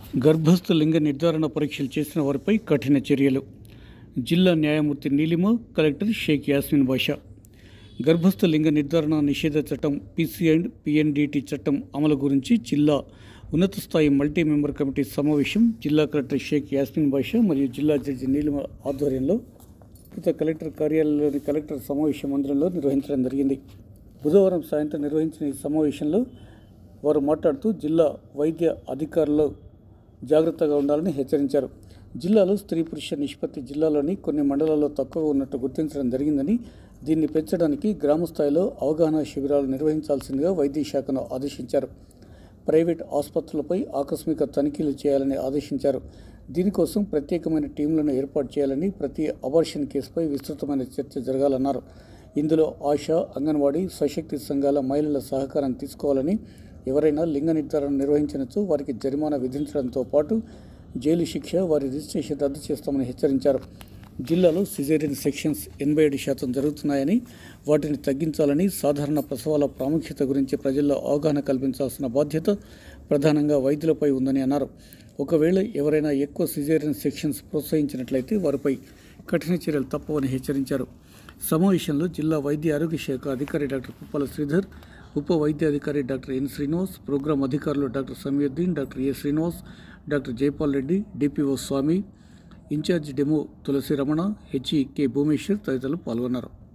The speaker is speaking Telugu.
గర్భస్థ లింగ నిర్ధారణ పరీక్షలు చేసిన వారిపై కఠిన చర్యలు జిల్లా న్యాయమూర్తి నీలిమ కలెక్టర్ షేక్ యాస్మిన్ బాషా గర్భస్థ లింగ నిర్ధారణ నిషేధ చట్టం పీసీ అండ్ పిఎన్డిటి చట్టం అమలు గురించి జిల్లా ఉన్నత స్థాయి మల్టీ మెంబర్ కమిటీ సమావేశం జిల్లా కలెక్టర్ షేక్ యాస్మిన్ బాషా మరియు జిల్లా జడ్జి నీలిమ ఆధ్వర్యంలో ప్రస్తుత కలెక్టర్ కార్యాలయంలోని కలెక్టర్ సమావేశ మందిరంలో నిర్వహించడం జరిగింది బుధవారం సాయంత్రం నిర్వహించిన ఈ సమావేశంలో వారు మాట్లాడుతూ జిల్లా వైద్య అధికారులు జాగ్రత్తగా ఉండాలని హెచ్చరించారు జిల్లాలో స్త్రీ పురుష నిష్పత్తి జిల్లాలోని కొన్ని మండలాల్లో తక్కువగా ఉన్నట్టు గుర్తించడం జరిగిందని దీన్ని పెంచడానికి గ్రామ స్థాయిలో అవగాహన శిబిరాలు నిర్వహించాల్సిందిగా వైద్య శాఖను ఆదేశించారు ప్రైవేట్ ఆసుపత్రులపై ఆకస్మిక తనిఖీలు చేయాలని ఆదేశించారు దీనికోసం ప్రత్యేకమైన టీంలను ఏర్పాటు చేయాలని ప్రతి అబార్షన్ కేసుపై విస్తృతమైన చర్చ జరగాలన్నారు ఇందులో ఆశా అంగన్వాడీ స్వశక్తి సంఘాల మహిళల సహకారం తీసుకోవాలని ఎవరైనా లింగ నిర్ధారణ నిర్వహించినచో వారికి జరిమానా విధించడంతో పాటు జైలు శిక్ష వారి రిజిస్ట్రేషన్ రద్దు చేస్తామని హెచ్చరించారు జిల్లాలో సిజేరియన్ సెక్షన్స్ ఎనభై ఏడు శాతం జరుగుతున్నాయని వాటిని తగ్గించాలని సాధారణ ప్రసవాల ప్రాముఖ్యత గురించి ప్రజల్లో అవగాహన కల్పించాల్సిన బాధ్యత ప్రధానంగా వైద్యులపై ఉందని అన్నారు ఒకవేళ ఎవరైనా ఎక్కువ సిజేరియన్ సెక్షన్స్ ప్రోత్సహించినట్లయితే వారిపై కఠిన చర్యలు తప్పవని హెచ్చరించారు సమావేశంలో జిల్లా వైద్య ఆరోగ్య శాఖ అధికారి డాక్టర్ కుప్పల శ్రీధర్ ఉప వైద్య అధికారి డాక్టర్ ఎన్ శ్రీనివాస్ ప్రోగ్రాం అధికారులు doctor Samiuddin doctor A Srinivas doctor Jaipal Reddy DPO Swamy incharge demo Tulasi Ramana HE K Bhumeshwar తదితరులు పాల్గొన్నారు